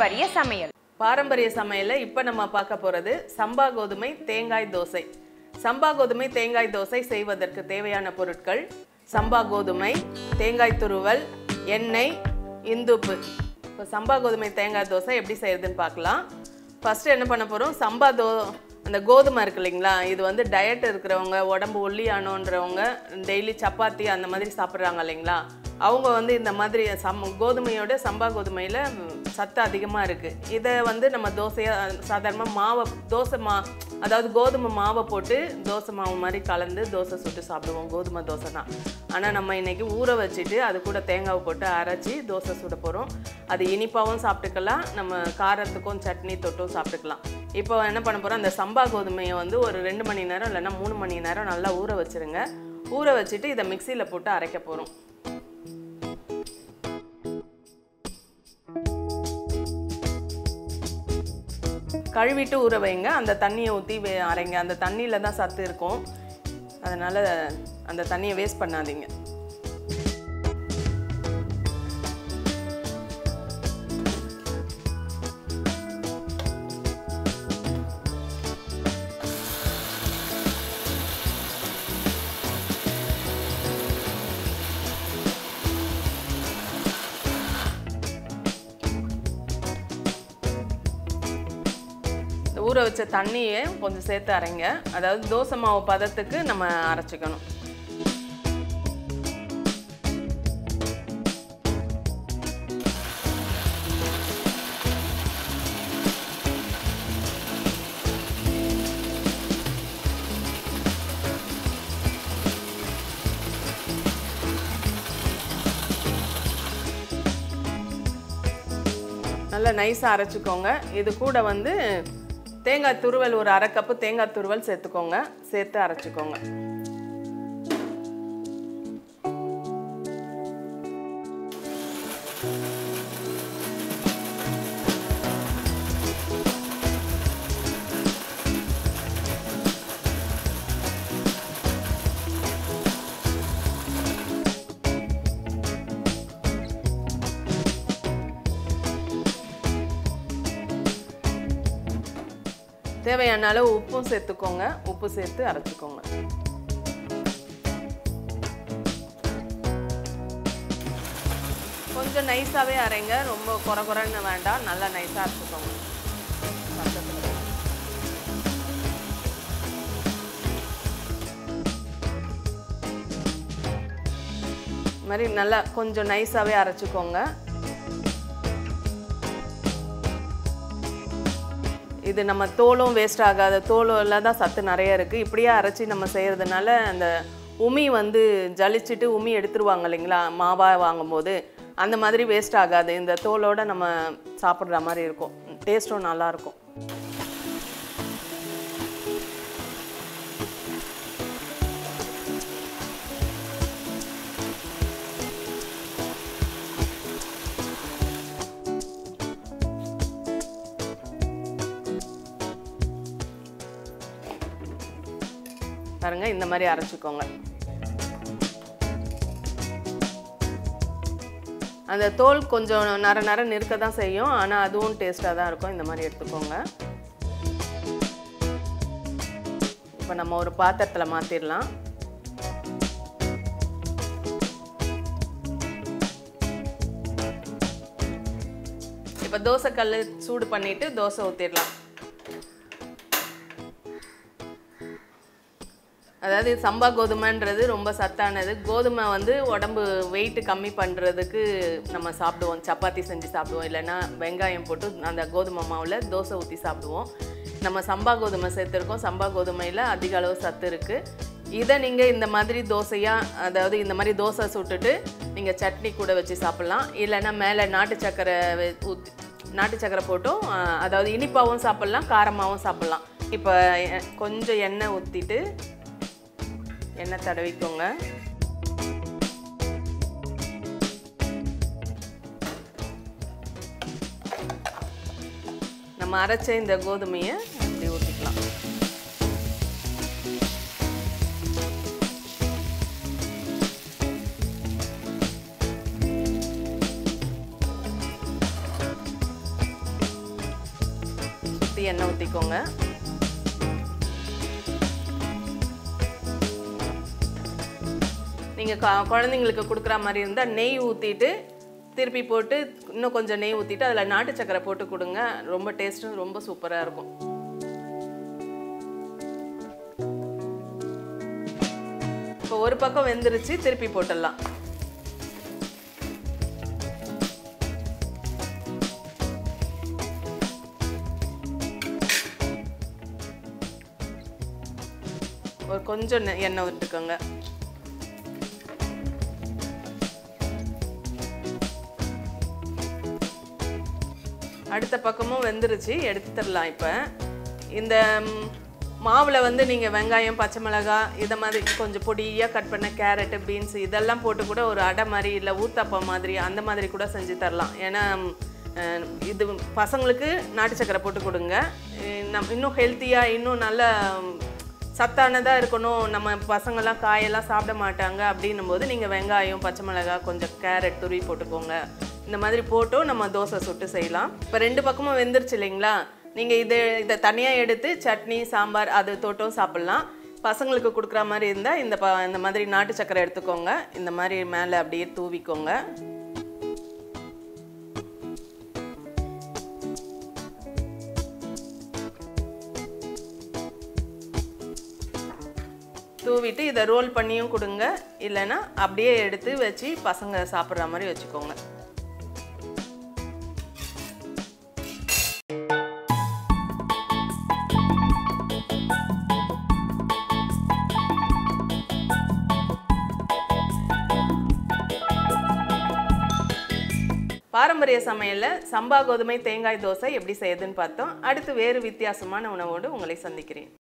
பாரம்பரிய சமையல் பாரம்பரிய சமையலில் இப்போ நம்ம பார்க்க போகிறது சம்பா கோதுமை தேங்காய் தோசை சம்பா கோதுமை தேங்காய் தோசை செய்வதற்கு தேவையான பொருட்கள் சம்பா கோதுமை தேங்காய் துருவல் எண்ணெய் இந்துப்பு இப்போ சம்பா கோதுமை தேங்காய் தோசை எப்படி செய்யறதுன்னு பார்க்கலாம் ஃபஸ்ட்டு என்ன பண்ண போகிறோம் சம்பா தோ அந்த கோதுமை இருக்கு இல்லைங்களா இது வந்து டயட் இருக்கிறவங்க உடம்பு ஒல்லியானோன்றவங்க டெய்லி சப்பாத்தி அந்த மாதிரி சாப்பிட்றாங்க இல்லைங்களா அவங்க வந்து இந்த மாதிரி சம் கோதுமையோட சம்பா கோதுமையில் சத்து அதிகமாக இருக்குது இதை வந்து நம்ம தோசையாக சாதாரணமாக மாவை தோசை மா அதாவது கோதுமை மாவை போட்டு தோசை மாவு மாதிரி கலந்து தோசை சுட்டு சாப்பிடுவோம் கோதுமை தோசை தான் ஆனால் நம்ம இன்னைக்கு ஊற வச்சுட்டு அது கூட தேங்காவை போட்டு அரைச்சி தோசை சுட போகிறோம் அது இனிப்பாகவும் சாப்பிட்டுக்கலாம் நம்ம காரத்துக்கும் சட்னி தொட்டும் சாப்பிட்டுக்கலாம் இப்போ என்ன பண்ண போகிறோம் அந்த சம்பா கோதுமையை வந்து ஒரு ரெண்டு மணி நேரம் இல்லைன்னா மூணு மணி நேரம் நல்லா ஊற வச்சுருங்க ஊற வச்சுட்டு இதை மிக்சியில் போட்டு அரைக்க போகிறோம் கழுவிட்டு ஊற வைங்க அந்த தண்ணியை ஊற்றி அரைங்க அந்த தண்ணியில் தான் சத்து இருக்கும் அதனால் அந்த தண்ணியை வேஸ்ட் பண்ணாதீங்க இந்த ஊற வச்ச தண்ணியை கொஞ்சம் சேர்த்து அரைங்க அதாவது தோசை மாவு பதத்துக்கு நம்ம அரைச்சிக்கணும் நல்லா நைஸாக அரைச்சிக்கோங்க இது கூட வந்து தேங்காய் துருவல் ஒரு அரை கப்பு தேங்காய் துருவல் சேர்த்துக்கோங்க சேர்த்து அரைச்சிக்கோங்க தேவையான அளவு உப்பும் சேர்த்துக்கோங்க உப்பு சேர்த்து அரைச்சிக்கோங்க கொஞ்சம் நைஸாகவே அரைங்க ரொம்ப குறை குறைன்னு வேண்டாம் நல்லா நைஸாக அரைச்சிக்கோங்க பக்கத்துல. இது மாதிரி நல்லா கொஞ்சம் நைஸாகவே அரைச்சிக்கோங்க இது நம்ம தோலும் வேஸ்ட் ஆகாத தோலில் தான் சத்து நிறைய இருக்குது இப்படியே அரைச்சி நம்ம செய்கிறதுனால அந்த உமி வந்து ஜலிச்சுட்டு உமி எடுத்துருவாங்க இல்லைங்களா மாவாக வாங்கும்போது அந்த மாதிரி வேஸ்ட் ஆகாது இந்த தோலோட நம்ம சாப்பிட்ற மாதிரி இருக்கும் டேஸ்ட்டும் நல்லாயிருக்கும் பாருங்க இந்த மாதிரி அரைச்சிக்கோங்க அந்த தோல் கொஞ்சம் நர நர நிற்க தான் செய்யும் ஆனால் அதுவும் டேஸ்ட்டாக தான் இருக்கும் இந்த மாதிரி எடுத்துக்கோங்க இப்போ நம்ம ஒரு பாத்திரத்தில் மாற்றிடலாம் இப்போ தோசைக்கல் சூடு பண்ணிட்டு தோசை ஊற்றிடலாம் அதாவது சம்பா கோதுமைன்றது ரொம்ப சத்தானது கோதுமை வந்து உடம்பு வெயிட் கம்மி பண்ணுறதுக்கு நம்ம சாப்பிடுவோம் சப்பாத்தி செஞ்சு சாப்பிடுவோம் இல்லைன்னா வெங்காயம் போட்டு அந்த கோதுமை மாவில் தோசை ஊற்றி சாப்பிடுவோம் நம்ம சம்பா கோதுமை சேர்த்துருக்கோம் சம்பா கோதுமையில் அதிக அளவு சத்து இருக்குது இதை நீங்கள் இந்த மாதிரி தோசையாக அதாவது இந்த மாதிரி தோசை சுட்டுட்டு நீங்கள் சட்னி கூட வச்சு சாப்பிட்லாம் இல்லைன்னா மேலே நாட்டு சக்கரை வெ- ஊத்தி நாட்டு சக்கரை போட்டும் அஹ், அதாவது இனிப்பாகவும் சாப்பிட்லாம் காரமாகவும் சாப்பிட்லாம் இப்போ எ- கொஞ்சம் எண்ணெய் ஊற்றிட்டு எண்ணெய் தடவிக்கோங்க நம்ம அரைச்ச இந்த கோதுமையை இப்படி ஊற்றிக்கலாம் சுற்றி எண்ணெய் ஊற்றிக்கோங்க நீங்கள் குழந்தைங்களுக்கு கொடுக்குற மாதிரி இருந்தால் நெய் ஊற்றிட்டு திருப்பி போட்டு இன்னும் கொஞ்சம் நெய் ஊற்றிட்டு அதில் நாட்டு சக்கரை போட்டு கொடுங்க ரொம்ப டேஸ்ட்டும் ரொம்ப சூப்பராக இருக்கும் இப்போ ஒரு பக்கம் வெந்துருச்சு திருப்பி போட்டுடலாம் ஒரு கொஞ்சம் நெ- எண்ணெய் விட்டுக்கோங்க அடுத்த பக்கமும் வெந்துருச்சு எடுத்துடலாம் இப்போ இந்த ம், மாவுல வந்து நீங்கள் வெங்காயம் பச்சை மிளகாய் இதை மாதிரி கொஞ்சம் பொடியாக கட் பண்ண கேரட்டு பீன்ஸ் இதெல்லாம் போட்டு கூட ஒரு அடை மாதிரி இல்லை ஊத்தப்பம் மாதிரி அந்த மாதிரி கூட செஞ்சு தரலாம் ஏன்னா ம், அஹ், இது பசங்களுக்கு நாட்டு சக்கரை போட்டு கொடுங்க அஹ் நம் இன்னும் ஹெல்த்தியாக இன்னும் நல்ல ம், சத்தானதாக இருக்கணும் நம்ம பசங்கள்லாம் காயெல்லாம் சாப்பிட மாட்டாங்க அப்படின்னும் போது நீங்கள் வெங்காயம் பச்சை மிளகாய் கொஞ்சம் கேரட் துருவி போட்டுக்கோங்க இந்த மாதிரி போட்டும் நம்ம தோசை சுட்டு செய்யலாம் இப்போ ரெண்டு பக்கமும் வெந்துருச்சு இல்லைங்களா நீங்கள் இது இதை தனியாக எடுத்து சட்னி சாம்பார் அது தொட்டும் சாப்பிட்லாம் பசங்களுக்கு கொடுக்குற மாதிரி இருந்தால் இந்த ப இந்த மாதிரி நாட்டு சக்கரை எடுத்துக்கோங்க இந்த மாதிரி மேலே அப்படியே தூவிக்கோங்க தூவிட்டு இதை ரோல் பண்ணியும் கொடுங்க இல்லைன்னா அப்படியே எடுத்து வச்சு பசங்க சாப்பிட்ற மாதிரி வச்சுக்கோங்க பாரம்பரிய சமையலில் சம்பா கோதுமை தேங்காய் தோசை எப்படி செய்யுதுன்னு பார்த்தோம் அடுத்து வேறு வித்தியாசமான உணவோடு உங்களை சந்திக்கிறேன்